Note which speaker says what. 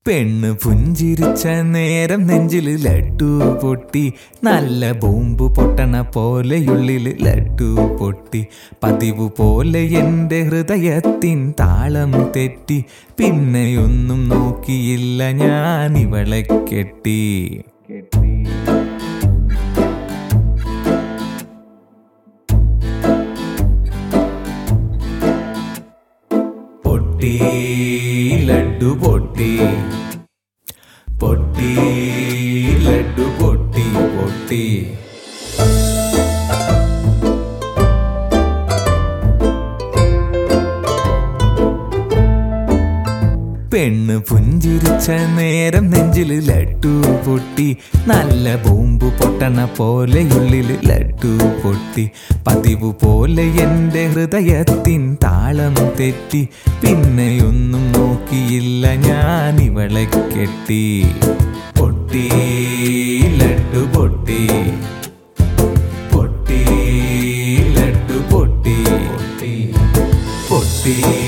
Speaker 1: പെണ്ണ് പുഞ്ചിരിച്ച നേരം നെഞ്ചില് ലഡു പൊട്ടി നല്ല ബോംബ് പൊട്ടണ പോലെയുള്ളില് ലഡു പൊട്ടി പതിവ് പോലെ എൻ്റെ ഹൃദയത്തിൻ താളം തെറ്റി പിന്നെയൊന്നും നോക്കിയില്ല ഞാൻ ഇവളെ കെട്ടി പൊട്ടി ലഡു പൊട്ടി പൊട്ടി ലഡു പൊട്ടി പൊട്ടി പെണ്ണ് പുഞ്ചിരിച്ച നേരം നെഞ്ചില് ലഡു പൊട്ടി നല്ല ബോംബ് പൊട്ടണ പോലെയുള്ളില് ലഡു പൊട്ടി പതിവ് പോലെ എൻ്റെ ഹൃദയത്തിൻ താളം തെറ്റി പിന്നെയൊന്നും നോക്കിയില്ല ഞാൻ ഇവളെ കെട്ടി പൊട്ടി ലഡു പൊട്ടി പൊട്ടി ലഡു പൊട്ടി പൊട്ടി പൊട്ടി